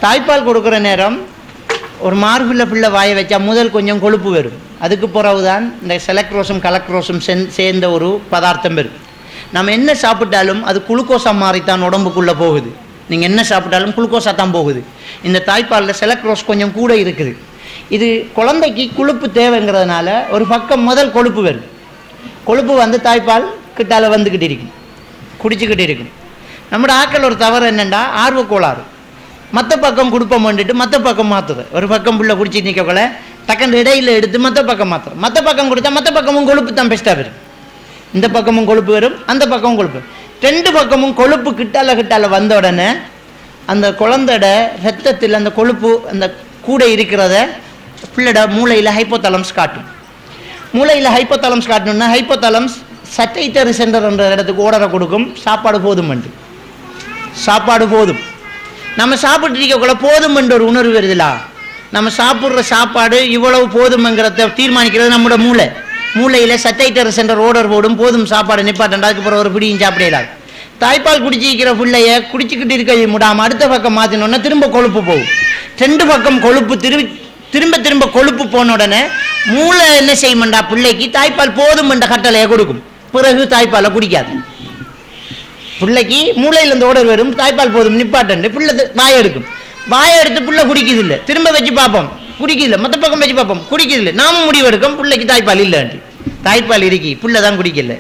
தாய்ப்பால் கொடுக்குற நேரம் ஒரு மார்புள்ள பிள்ளை வாயை வச்சா முதல் கொஞ்சம் கொழுப்பு வரும் அதுக்கு பிறகுதான் இந்த செலக்ட்ரோஸும் கலக்ட்ரோஸும் சென் சேர்ந்த ஒரு பதார்த்தம் வரும் நம்ம என்ன சாப்பிட்டாலும் அது குளுக்கோஸா மாறித்தான் உடம்புக்குள்ளே போகுது நீங்கள் என்ன சாப்பிட்டாலும் குளுக்கோஸா தான் போகுது இந்த தாய்ப்பாலில் செலக்ட்ரோஸ் கொஞ்சம் கூட இருக்குது இது குழந்தைக்கு கொழுப்பு தேவைங்கிறதுனால ஒரு பக்கம் முதல் கொழுப்பு வரும் கொழுப்பு வந்து தாய்ப்பால் கிட்டால வந்துக்கிட்டு இருக்கும் குடிச்சுக்கிட்டு இருக்கும் நம்மளோட ஆக்கள் ஒரு தவறு என்னென்னா ஆர்வ கோளாறு மற்ற பக்கம் கொடுப்போம் வந்துட்டு மற்ற பக்கம் மாற்றுது ஒரு பக்கம் புள்ள குடிச்சு நிற்கக்குள்ள டக்குன்னு இடையில எடுத்து மற்ற பக்கம் மாற்றுறோம் மற்ற பக்கம் கொடுத்தா மற்ற பக்கமும் கொழுப்பு தான் பெஸ்ட்டாக வரும் இந்த பக்கமும் கொழுப்பு வரும் அந்த பக்கமும் கொழுப்பு வரும். ரெண்டு பக்கமும் கொழுப்பு கிட்டால கிட்டால வந்த உடனே அந்த குழந்தையோட ரத்தத்தில் அந்த கொழுப்பு அந்த கூட இருக்கிறத பிள்ளைட மூளையில் ஹைப்போதலம்ஸ் காட்டும் மூளையில் ஹைப்போதலம்ஸ் காட்டணும்னா ஹைப்போதலம்ஸ் சட்டைட்டரி சென்டர் என்ற இடத்துக்கு ஓடரை கொடுக்கும் சாப்பாடு போதும் என்று சாப்பாடு போதும் நம்ம சாப்பிட்டு இருக்கக்குள்ள போதும் என்ற ஒரு உணர்வு வருதுலா நம்ம சாப்பிட்ற சாப்பாடு இவ்வளவு போதும்ங்கிறத தீர்மானிக்கிறது நம்மளோட மூளை மூளையில் சட்டைட்டரி சென்டர் ஓடர் போடும் போதும் சாப்பாடு நிப்பாட்டண்டா அதுக்கப்புறம் ஒரு பிடியும் சாப்பிடலாம் தாய்ப்பால் குடிச்சிக்கிற பிள்ளைய குடிச்சிக்கிட்டு இருக்க விடாமல் அடுத்த பக்கம் மாற்றினோன்னா திரும்ப கொழுப்பு போகும் ரெண்டு பக்கம் கொழுப்பு திரும்பி திரும்ப திரும்ப கொழுப்பு போன உடனே மூளை என்ன செய்யும்டா பிள்ளைக்கு தாய்ப்பால் போதும் என்ற கட்டளையை கொடுக்கும் பிறகு தாய்ப்பாலை குடிக்காது பிள்ளைக்கு மூளையில் இந்த ஓடர் வரும் தாய்ப்பால் போதும் நிப்பாட்டு பிள்ளை த- வாயை எடுக்கும் வாயை எடுத்து பிள்ளை குடிக்குது இல்லை திரும்ப வச்சு பார்ப்போம் குடிக்குது மற்ற பக்கம் வச்சு பார்ப்போம் குடிக்குது இல்லை நாம முடிவு எடுக்கும் பிள்ளைக்கு தாய்ப்பால் இல்லைன்ட்டு தாய்ப்பால் இருக்கி பிள்ளை தான் குடிக்கல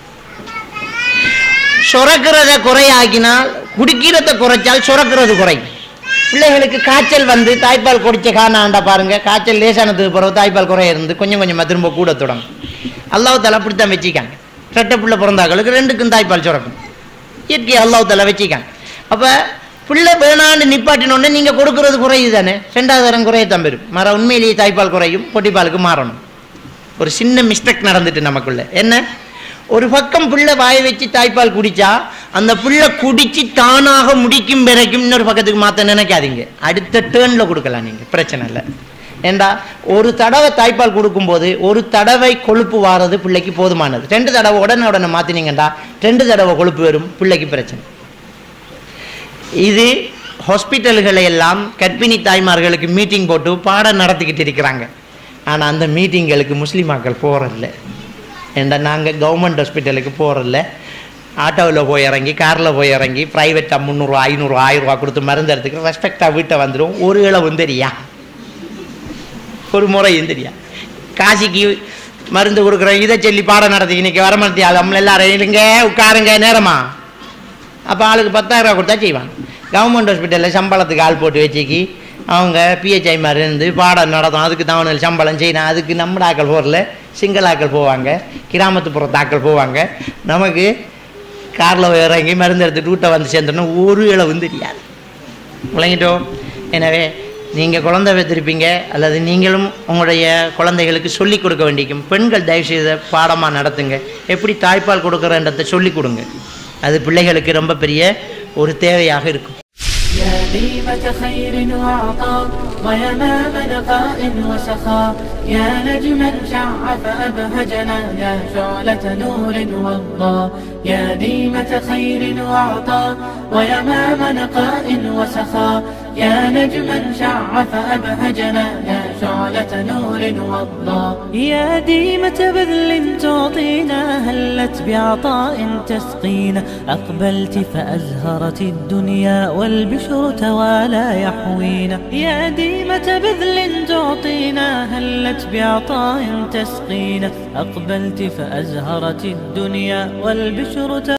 சுரக்கிறத குறையாக்கினால் குடிக்கிறத குறைச்சால் சுரக்கிறது குறையும் பிள்ளைகளுக்கு காய்ச்சல் வந்து தாய்ப்பால் குடிச்ச காணாண்டா பாருங்க காய்ச்சல் லேசானதுக்கு பிறகு தாய்ப்பால் குறைய இருந்து கொஞ்சம் கொஞ்சமாக திரும்ப கூட தொடங்கும் அல்லாஹ் தலா அப்படித்தான் வச்சுக்காங்க ரெட்டை பிள்ளை பிறந்தாக்களுக்கு ரெண்டுக்கும் தாய்ப்பால் சுரக்கும் இயற்கை அல்லாஹ் தலா வச்சுக்காங்க அப்போ பிள்ளை வேணான்னு நிப்பாட்டினோடனே நீங்கள் கொடுக்கறது குறையுது தானே ரெண்டாவது தரம் குறையத்தான் பெறும் மர உண்மையிலேயே தாய்ப்பால் குறையும் பொட்டிப்பாலுக்கு மாறணும் ஒரு சின்ன மிஸ்டேக் நடந்துட்டு நமக்குள்ள என்ன ஒரு பக்கம் பிள்ளை வாய வச்சு தாய்ப்பால் குடிச்சா அந்த பிள்ளை குடிச்சு தானாக முடிக்கும் வரைக்கும் இன்னொரு பக்கத்துக்கு மாற்ற நினைக்காதீங்க அடுத்த டேர்னில் கொடுக்கலாம் நீங்கள் பிரச்சனை இல்லை ஏண்டா ஒரு தடவை தாய்ப்பால் கொடுக்கும்போது ஒரு தடவை கொழுப்பு வாரது பிள்ளைக்கு போதுமானது ரெண்டு தடவை உடனே உடனே மாற்றினீங்கண்டா ரெண்டு தடவை கொழுப்பு வரும் பிள்ளைக்கு பிரச்சனை இது ஹாஸ்பிட்டல்களை எல்லாம் கர்ப்பிணி தாய்மார்களுக்கு மீட்டிங் போட்டு பாடம் நடத்திக்கிட்டு இருக்கிறாங்க ஆனால் அந்த மீட்டிங்களுக்கு முஸ்லீமாக்கள் போகிறதில்ல ஏண்டா நாங்கள் கவர்மெண்ட் ஹாஸ்பிட்டலுக்கு போகிறதில்ல ஆட்டோவில் போய் இறங்கி காரில் போய் இறங்கி ப்ரைவேட்டாக முந்நூறுவா ஐநூறு ஆயிரம் ரூபா கொடுத்து மருந்து எடுத்துக்கிட்டு ரெஸ்பெக்டாக வீட்டை வந்துடும் ஒரு இளவும் தெரியா ஒரு முறையும் தெரியா காசிக்கு மருந்து கொடுக்குறோம் இதை சொல்லி பாடம் நடத்தி இன்னைக்கு வரமர்த்தி நம்மள எல்லாரும் இருங்க உட்காருங்க நேரமா அப்போ ஆளுக்கு பத்தாயிரம் ரூபா கொடுத்தா செய்வாங்க கவர்மெண்ட் ஹாஸ்பிட்டலில் சம்பளத்துக்கு ஆள் போட்டு வச்சுக்கி அவங்க பிஹெச்ஐ மாதிரி இருந்து பாடம் நடத்தும் அதுக்கு தான் சம்பளம் செய்யணும் அதுக்கு நம்ம ஆக்கள் போகல சிங்கள ஆக்கள் போவாங்க கிராமத்து புறத்து ஆக்கள் போவாங்க நமக்கு காரில் இறங்கி மருந்து எடுத்துட்டு வீட்டை வந்து சேர்ந்தோன்னா ஒரு இளவும் தெரியாது விளங்கிட்டோம் எனவே நீங்கள் குழந்தை வைத்திருப்பீங்க அல்லது நீங்களும் உங்களுடைய குழந்தைகளுக்கு சொல்லிக் கொடுக்க வேண்டிக்கும் பெண்கள் தயவு செய்த பாடமாக நடத்துங்க எப்படி தாய்ப்பால் கொடுக்குறன்றதை சொல்லிக் கொடுங்க அது பிள்ளைகளுக்கு ரொம்ப பெரிய ஒரு தேவையாக இருக்கும் يا ديمة خير وعطاء ويمام نقاء وسخاء يا نجما شع فأبهجنا يا شعلة نور وضاء يا ديمة خير وعطاء ويمام نقاء وسخاء يا نجما شع فأبهجنا يا شعلة نور وضاء يا ديمة بذل تعطينا هلت بعطاء تسقينا أقبلت فأزهرت الدنيا والبشر توالى يحوينا يا ديمة بذل تعطينا هلت بعطاء تسقينا أقبلت فأزهرت الدنيا والبشر